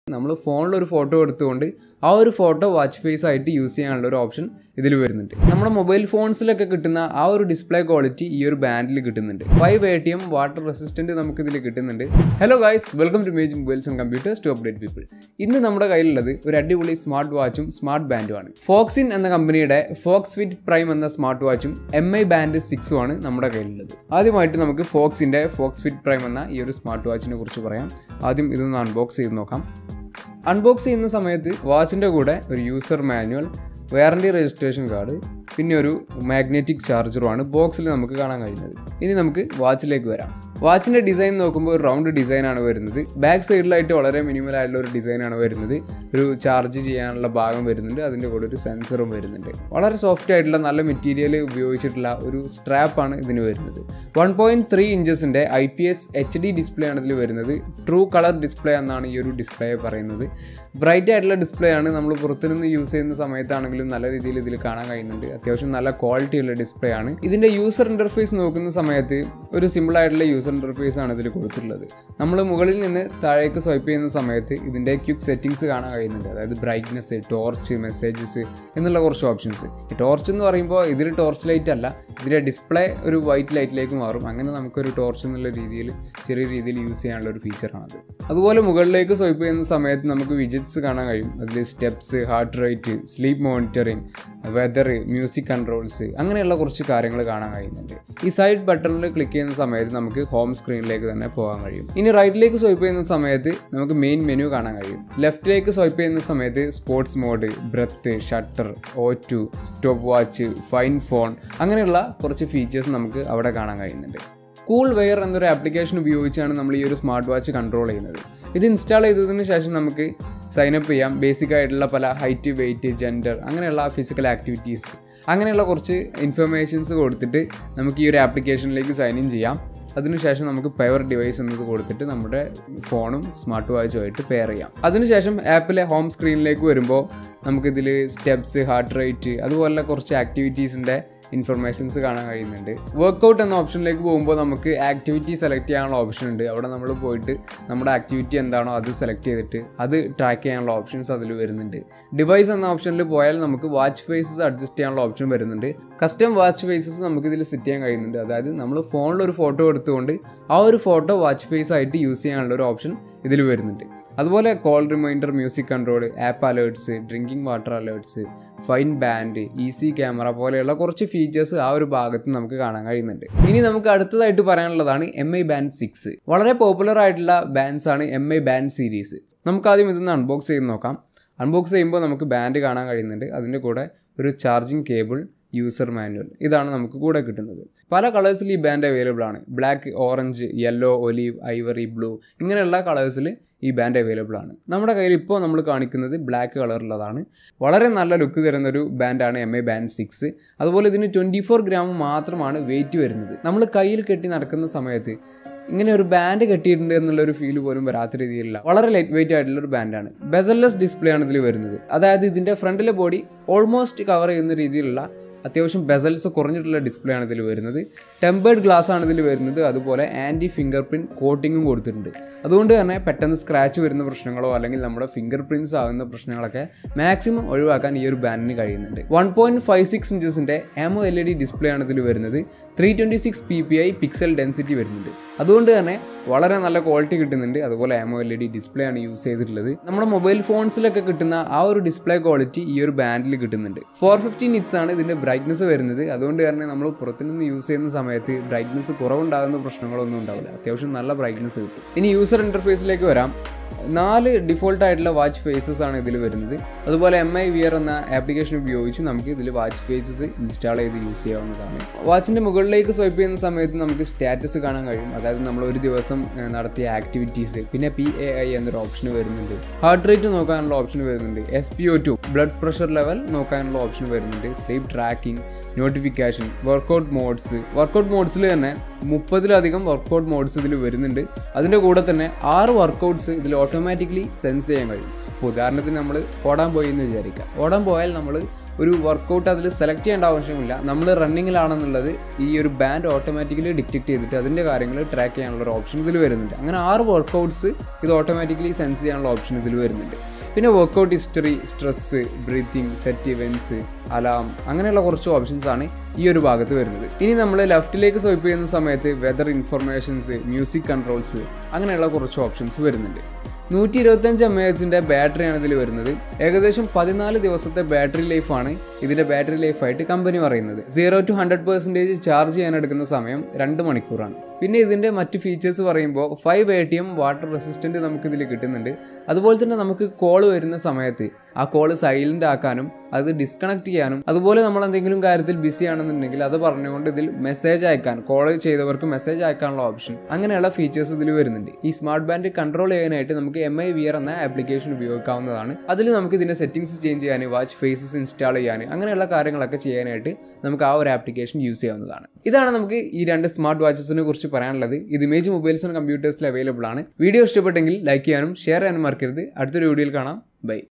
നമ്മൾ ഫോണിൽ ഒരു ഫോട്ടോ എടുത്തുകൊണ്ട് ആ ഒരു ഫോട്ടോ വാച്ച് ഫേസ് ആയിട്ട് യൂസ് ചെയ്യാനുള്ള ഒരു ഓപ്ഷൻ ഇതിൽ വരുന്നുണ്ട് നമ്മുടെ മൊബൈൽ ഫോൺസിലൊക്കെ കിട്ടുന്ന ആ ഒരു ഡിസ്പ്ലേ ക്വാളിറ്റി ഈ ഒരു ബാൻഡിൽ കിട്ടുന്നുണ്ട് five A T M water resistant നമുക്ക് ഇതിൽ കിട്ടുന്നുണ്ട് hello guys welcome to Image mobiles and computers to update people ഇന്ന് നമ്മുടെ കയ്യിലുള്ളത് ഒരു അടിപൊളി സ്മാർട്ട് വാച്ചും സ്മാർട്ട് ബാൻഡുമാണ് ഫോക്സിൻ എന്ന കമ്പനിയുടെ ഫോക്സ് ഫിറ്റ് പ്രൈം എന്ന സ്മാർട്ട് വാച്ചും എം ഐ ബാൻഡ് സിക്സും ആണ് നമ്മുടെ കയ്യിലുള്ളത് ആദ്യമായിട്ട് നമുക്ക് ഫോക്സിന്റെ ഫോക്സ് ഫിറ്റ് പ്രൈം എന്ന ഈ ഒരു സ്മാർട്ട് വാച്ചിനെ കുറിച്ച് പറയാം ആദ്യം ഇതൊന്ന് അൺബോക്സ് ചെയ്ത് നോക്കാം അൺബോക്സ് ചെയ്യുന്ന സമയത്ത് വാച്ചിൻ്റെ കൂടെ ഒരു user manual warranty registration card പിന്നെ ഒരു മാഗ്നറ്റിക് ചാർജറുമാണ് ബോക്സിൽ നമുക്ക് കാണാൻ കഴിയുന്നത് ഇനി നമുക്ക് വാച്ചിലേക്ക് വരാം വാച്ചിൻ്റെ ഡിസൈൻ നോക്കുമ്പോൾ ഒരു റൗണ്ട് ഡിസൈനാണ് വരുന്നത് ബാക്ക് സൈഡിലായിട്ട് വളരെ മിനിമൽ ആയിട്ടുള്ള ഒരു ഡിസൈനാണ് വരുന്നത് ഒരു ചാർജ് ചെയ്യാനുള്ള ഭാഗം വരുന്നുണ്ട് അതിൻ്റെ കൂടെ ഒരു സെൻസറും വരുന്നുണ്ട് വളരെ സോഫ്റ്റ് ആയിട്ടുള്ള നല്ല മെറ്റീരിയൽ ഉപയോഗിച്ചിട്ടുള്ള ഒരു സ്ട്രാപ്പാണ് ഇതിന് വരുന്നത് വൺ പോയിൻറ്റ് ത്രീ ഇഞ്ചസിൻ്റെ I P S H D display ആണ് ഇതിൽ വരുന്നത് ട്രൂ കളർ ഡിസ്പ്ലേ എന്നാണ് ഈ ഒരു ഡിസ്പ്ലേ പറയുന്നത് ബ്രൈറ്റ് ആയിട്ടുള്ള ഡിസ്പ്ലേ ആണ് നമ്മൾ പുറത്തുനിന്ന് യൂസ് ചെയ്യുന്ന സമയത്താണെങ്കിലും നല്ല രീതിയിൽ ഇതിൽ കാണാൻ കഴിയുന്നുണ്ട് അത്യാവശ്യം നല്ല ക്വാളിറ്റി ഉള്ള ഡിസ്പ്ലേ ആണ് ഇതിൻ്റെ യൂസർ ഇൻ്റർഫേസ് നോക്കുന്ന സമയത്ത് ഒരു സിമ്പിൾ ആയിട്ടുള്ള യൂസർ ഇൻ്റർഫേസ് ആണ് ഇതിൽ കൊടുത്തിട്ടുള്ളത് നമ്മൾ മുകളിൽ നിന്ന് താഴേക്ക് സ്വൈപ്പ് ചെയ്യുന്ന സമയത്ത് ഇതിൻ്റെ ക്വിക്ക് സെറ്റിംഗ്സ് കാണാൻ കഴിയുന്നുണ്ട് അതായത് ബ്രൈറ്റ്നസ് ടോർച്ച് മെസ്സേജസ് എന്നുള്ള കുറച്ച് ഓപ്ഷൻസ് ഈ ടോർച്ച് എന്ന് പറയുമ്പോൾ ഇതിൽ ടോർച്ച് ലൈറ്റ് അല്ല ഇതിൻ്റെ ഡിസ്പ്ലേ ഒരു വൈറ്റ് ലൈറ്റിലേക്ക് മാറും അങ്ങനെ നമുക്കൊരു ടോർച്ച് എന്നുള്ള രീതിയിൽ ചെറിയ രീതിയിൽ യൂസ് ചെയ്യാനുള്ള ഒരു ഫീച്ചറാണത് അതുപോലെ മുകളിലേക്ക് സ്വൈപ്പ് ചെയ്യുന്ന സമയത്ത് നമുക്ക് വിജിറ്റ്സ് കാണാൻ കഴിയും അതിൽ steps heart rate sleep monitoring weather music controls അങ്ങനെയുള്ള കുറച്ച് കാര്യങ്ങൾ കാണാൻ കഴിയുന്നുണ്ട് ഈ സൈഡ് ബട്ടണിൽ ക്ലിക്ക് ചെയ്യുന്ന സമയത്ത് നമുക്ക് ഹോം സ്ക്രീനിലേക്ക് തന്നെ പോകാൻ കഴിയും ഇനി റൈറ്റിലേക്ക് സ്വൈപ്പ് ചെയ്യുന്ന സമയത്ത് നമുക്ക് മെയിൻ മെനു കാണാൻ കഴിയും ലെഫ്റ്റിലേക്ക് സ്വൈപ്പ് ചെയ്യുന്ന സമയത്ത് sports mode breath shutter O two stopwatch find phone അങ്ങനെയുള്ള കുറച്ച് ഫീച്ചേഴ്സ് നമുക്ക് അവിടെ കാണാൻ കഴിയുന്നുണ്ട് കൂൾ വെയർ എന്നൊരു ആപ്ലിക്കേഷൻ ഉപയോഗിച്ചാണ് നമ്മൾ ഈ ഒരു സ്മാർട്ട് വാച്ച് കൺട്രോൾ ചെയ്യുന്നത് ഇത് ഇൻസ്റ്റാൾ ചെയ്തതിന് ശേഷം നമുക്ക് സൈനപ്പ് ചെയ്യാം ബേസിക് ആയിട്ടുള്ള പല ഹൈറ്റ് വെയിറ്റ് ജെൻഡർ അങ്ങനെയുള്ള ഫിസിക്കൽ ആക്ടിവിറ്റീസ് അങ്ങനെയുള്ള കുറച്ച് ഇൻഫർമേഷൻസ് കൊടുത്തിട്ട് നമുക്ക് ഈ ഒരു ആപ്ലിക്കേഷനിലേക്ക് സൈൻ ഇൻ ചെയ്യാം അതിനുശേഷം നമുക്ക് പെയർ ഡിവൈസ് എന്നത് കൊടുത്തിട്ട് നമ്മുടെ ഫോണും സ്മാർട്ട് വാച്ചുമായിട്ട് പെയർ ചെയ്യാം അതിനുശേഷം ആപ്പിലെ ഹോം സ്ക്രീനിലേക്ക് വരുമ്പോൾ നമുക്കിതിൽ സ്റ്റെപ്സ് ഹാർട്ട് റേറ്റ് അതുപോലെ കുറച്ച് ആക്ടിവിറ്റീസിൻ്റെ ഇൻഫർമേഷൻസ് കാണാൻ കഴിയുന്നുണ്ട് വർക്കൗട്ട് എന്ന ഓപ്ഷനിലേക്ക് പോകുമ്പോൾ നമുക്ക് ആക്ടിവിറ്റി സെലക്ട് ചെയ്യാനുള്ള ഓപ്ഷൻ ഉണ്ട് അവിടെ നമ്മൾ പോയിട്ട് നമ്മുടെ ആക്ടിവിറ്റി എന്താണോ അത് സെലക്ട് ചെയ്തിട്ട് അത് ട്രാക്ക് ചെയ്യാനുള്ള ഓപ്ഷൻസ് അതിൽ വരുന്നുണ്ട് ഡിവൈസ് എന്ന ഓപ്ഷനിൽ പോയാൽ നമുക്ക് വാച്ച് ഫേസസ് അഡ്ജസ്റ്റ് ചെയ്യാനുള്ള ഓപ്ഷൻ വരുന്നുണ്ട് കസ്റ്റം വാച്ച് ഫേസസ് നമുക്ക് ഇതിൽ സെറ്റ് ചെയ്യാൻ കഴിയുന്നുണ്ട് അതായത് നമ്മൾ ഫോണിൽ ഒരു ഫോട്ടോ എടുത്തുകൊണ്ട് ആ ഒരു ഫോട്ടോ വാച്ച് ഫേസ് ആയിട്ട് യൂസ് ചെയ്യാനുള്ള ഒരു ഓപ്ഷൻ ഇതിൽ വരുന്നുണ്ട് അതുപോലെ call reminder music control app alerts drinking water alerts find band easy camera പോലെയുള്ള കുറച്ച് ഫീച്ചേഴ്സ് ആ ഒരു ഭാഗത്ത് നമുക്ക് കാണാൻ കഴിയുന്നുണ്ട് ഇനി നമുക്ക് അടുത്തതായിട്ട് പറയാനുള്ളതാണ് എം ഐ ബാൻഡ് സിക്സ് വളരെ പോപ്പുലർ ആയിട്ടുള്ള ബാൻഡ്സ് ആണ് എം ഐ ബാൻഡ് സീരീസ് നമുക്ക് ആദ്യം ഇതൊന്ന് അൺബോക്സ് ചെയ്ത് നോക്കാം അൺബോക്സ് ചെയ്യുമ്പോൾ നമുക്ക് ബാൻഡ് കാണാൻ കഴിയുന്നുണ്ട് അതിൻ്റെ കൂടെ ഒരു ചാർജിങ് കേബിൾ യൂസർ മാനുവൽ ഇതാണ് നമുക്ക് കൂടെ കിട്ടുന്നത് പല കളേഴ്സിൽ ഈ ബാൻഡ് അവൈലബിൾ ആണ് black orange yellow olive ivory blue ഇങ്ങനെയുള്ള കളേഴ്സിൽ ഈ ബാൻഡ് അവൈലബിൾ ആണ് നമ്മുടെ കയ്യിൽ ഇപ്പോൾ നമ്മൾ കാണിക്കുന്നത് ബ്ലാക്ക് കളറുള്ളതാണ് വളരെ നല്ല ലുക്ക് തരുന്ന ഒരു ബാൻഡാണ് എം ഐ ബാൻഡ് സിക്സ് അതുപോലെ ഇതിന് ട്വൻറ്റി ഫോർ ഗ്രാം മാത്രമാണ് വെയിറ്റ് വരുന്നത് നമ്മൾ കയ്യിൽ കെട്ടി നടക്കുന്ന സമയത്ത് ഇങ്ങനെ ഒരു ബാൻഡ് കെട്ടിയിട്ടുണ്ട് എന്നുള്ള ഒരു ഫീൽ പോലും വരാത്ത രീതിയിലുള്ള വളരെ ലൈറ്റ് വെയിറ്റ് ആയിട്ടുള്ള ഒരു ബാൻഡാണ് ബെസൽലെസ് ഡിസ്പ്ലേ ആണ് ഇതിൽ വരുന്നത് അതായത് ഇതിൻ്റെ ഫ്രണ്ടിലെ ബോഡി ഓൾമോസ്റ്റ് കവർ ചെയ്യുന്ന രീതിയിലുള്ള അത്യാവശ്യം ബെസൽസ് കുറഞ്ഞിട്ടുള്ള ഡിസ്പ്ലേ ആണ് ഇതിൽ വരുന്നത് ടെമ്പേർഡ് ഗ്ലാസ് ആണ് ഇതിൽ വരുന്നത് അതുപോലെ ആൻറ്റി ഫിംഗർ പ്രിൻറ്റ് കോട്ടിങ്ങും കൊടുത്തിട്ടുണ്ട് അതുകൊണ്ട് തന്നെ പെട്ടെന്ന് സ്ക്രാച്ച് വരുന്ന പ്രശ്നങ്ങളോ അല്ലെങ്കിൽ നമ്മുടെ ഫിംഗർ പ്രിൻറ്റ്സ് ആകുന്ന പ്രശ്നങ്ങളൊക്കെ മാക്സിമം ഒഴിവാക്കാൻ ഈ ഒരു ബാൻഡിന് കഴിയുന്നുണ്ട് വൺ പോയിൻറ്റ് ഫൈവ് സിക്സ് ഇഞ്ചസിൻ്റെ AMO L E D display ആണ് ഇതിൽ വരുന്നത് three twenty six P P I pixel density വരുന്നുണ്ട് അതുകൊണ്ട് തന്നെ വളരെ നല്ല ക്വാളിറ്റി കിട്ടുന്നുണ്ട് അതുപോലെ AMO L E D display ആണ് യൂസ് ചെയ്തിട്ടുള്ളത് നമ്മുടെ മൊബൈൽ ഫോൺസിലൊക്കെ കിട്ടുന്ന ആ ഒരു ഡിസ്പ്ലേ ക്വാളിറ്റി ഈ ഒരു ബാൻഡിൽ കിട്ടുന്നുണ്ട് ഫോർ ഫിഫ്റ്റി നിറ്റ്സ് ആണ് ഇതിൻ്റെ ബ്രൈറ്റ്നസ് വരുന്നത് അതുകൊണ്ട് തന്നെ നമ്മൾ പുറത്തുനിന്ന് യൂസ് ചെയ്യുന്ന സമയത്ത് ബ്രൈറ്റ്നസ് കുറവുണ്ടാകുന്ന പ്രശ്നങ്ങളൊന്നും ഉണ്ടാവില്ല അത്യാവശ്യം നല്ല ബ്രൈറ്റ്നസ് കിട്ടും ഇനി യൂസർ ഇൻ്റർഫേസിലേക്ക് വരാം നാല് ഡിഫോൾട്ട് ആയിട്ടുള്ള വാച്ച് ഫേസസ് ആണ് ഇതിൽ വരുന്നത് അതുപോലെ എം ഐ വിയർ എന്ന ആപ്ലിക്കേഷൻ ഉപയോഗിച്ച് നമുക്ക് ഇതിൽ വാച്ച് ഫേസസ് ഇൻസ്റ്റാൾ ചെയ്ത് യൂസ് ചെയ്യാവുന്നതാണ് വാച്ചിൻ്റെ മുകളിലേക്ക് സ്വൈപ്പ് ചെയ്യുന്ന സമയത്ത് നമുക്ക് സ്റ്റാറ്റസ് കാണാൻ കഴിയും അതായത് നമ്മൾ ഒരു ദിവസം ഏഹ്, നടത്തിയ ആക്ടിവിറ്റീസ് പിന്നെ പി എ ഐ എന്നൊരു ഓപ്ഷൻ വരുന്നുണ്ട് ഹാർട്ട് റേറ്റ് നോക്കാനുള്ള ഓപ്ഷൻ വരുന്നുണ്ട് S P O two blood pressure level നോക്കാനുള്ള ഓപ്ഷൻ വരുന്നുണ്ട് sleep tracking notification workout modes workout മോഡ്സിൽ തന്നെ മുപ്പതിലധികം വർക്കൗട്ട് മോഡ്സ് ഇതിൽ വരുന്നുണ്ട് അതിൻ്റെ കൂടെ തന്നെ ആറ് വർക്കൗട്ട്സ് ഇതിൽ ഓട്ടോമാറ്റിക്കലി സെൻസ് ചെയ്യാൻ കഴിയും ഇപ്പോൾ ഉദാഹരണത്തിന് നമ്മൾ ഓടാൻ പോയി എന്ന് വിചാരിക്കുക ഓടാൻ പോയാൽ നമ്മൾ ഒരു വർക്കൗട്ട് അതിൽ സെലക്ട് ചെയ്യേണ്ട ആവശ്യമില്ല നമ്മൾ റണ്ണിങ്ങിലാണെന്നുള്ളത് ഈ ഒരു ബാൻഡ് ഓട്ടോമാറ്റിക്കലി ഡിറ്റക്ട് ചെയ്തിട്ട് അതിൻ്റെ കാര്യങ്ങൾ ട്രാക്ക് ചെയ്യാനുള്ള ഒരു ഓപ്ഷൻ ഇതിൽ വരുന്നുണ്ട് അങ്ങനെ ആറ് വർക്കൗട്ട്സ് ഇത് ഓട്ടോമാറ്റിക്കലി സെൻസ് ചെയ്യാനുള്ള ഓപ്ഷൻ ഇതിൽ വരുന്നുണ്ട് പിന്നെ workout history stress breathing set events alarm അങ്ങനെയുള്ള കുറച്ച് ഓപ്ഷൻസ് ആണ് ഈ ഒരു ഭാഗത്ത് വരുന്നത് ഇനി നമ്മൾ ലെഫ്റ്റിലേക്ക് സ്വൈപ്പ് ചെയ്യുന്ന സമയത്ത് വെതർ ഇൻഫർമേഷൻസ് മ്യൂസിക് കൺട്രോൾസ് അങ്ങനെയുള്ള കുറച്ച് ഓപ്ഷൻസ് വരുന്നുണ്ട് നൂറ്റി ഇരുപത്തഞ്ച് എം എച്ചിൻ്റെ ബാറ്ററിയാണ് ഇതിൽ വരുന്നത് ഏകദേശം പതിനാല് ദിവസത്തെ ബാറ്ററി ലൈഫാണ് ഇതിൻ്റെ ബാറ്ററി ലൈഫായിട്ട് കമ്പനി പറയുന്നത് zero to hundred percentage charge ചെയ്യാൻ എടുക്കുന്ന സമയം രണ്ട് മണിക്കൂറാണ് പിന്നെ ഇതിൻ്റെ മറ്റ് ഫീച്ചേഴ്സ് പറയുമ്പോൾ five A T M water resistant നമുക്കിതിൽ കിട്ടുന്നുണ്ട് അതുപോലെ തന്നെ നമുക്ക് കോൾ വരുന്ന സമയത്ത് ആ കോൾ സൈലൻ്റ് ആക്കാനും അത് ഡിസ്കണക്ട് ചെയ്യാനും അതുപോലെ നമ്മൾ എന്തെങ്കിലും കാര്യത്തിൽ ബിസി ആണെന്നുണ്ടെങ്കിൽ അത് പറഞ്ഞുകൊണ്ട് ഇതിൽ മെസ്സേജ് അയക്കാൻ കോൾ ചെയ്തവർക്ക് മെസ്സേജ് അയക്കാനുള്ള ഓപ്ഷൻ അങ്ങനെയുള്ള ഫീച്ചേഴ്സ് ഇതിൽ വരുന്നുണ്ട് ഈ സ്മാർട്ട് ബാൻഡ് കൺട്രോൾ ചെയ്യാനായിട്ട് നമുക്ക് എം ഐ വിയർ എന്ന ആപ്ലിക്കേഷൻ ഉപയോഗിക്കാവുന്നതാണ് അതിൽ നമുക്ക് ഇതിൻ്റെ സെറ്റിംഗ്സ് ചേഞ്ച് ചെയ്യാൻ വാച്ച് ഫേസസ് ഇൻസ്റ്റാൾ ചെയ്യാൻ അങ്ങനെയുള്ള കാര്യങ്ങളൊക്കെ ചെയ്യാനായിട്ട് നമുക്ക് ആ ഒരു ആപ്ലിക്കേഷൻ യൂസ് ചെയ്യാവുന്നതാണ് ഇതാണ് നമുക്ക് ഈ രണ്ട് സ്മാർട്ട് വാച്ചസിനെ കുറിച്ച് പറയാനുള്ളത് ഇത് ഇമേജ് മൊബൈൽസ് ആൻഡ് കമ്പ്യൂട്ടേഴ്സിൽ അവൈലബിൾ ആണ് വീഡിയോ ഇഷ്ടപ്പെട്ടെങ്കിൽ ലൈക്ക് ചെയ്യാനും ഷെയർ ചെയ്യാനും മറക്കരുത് അടുത്തൊരു വീഡിയോയിൽ കാണാം ബൈ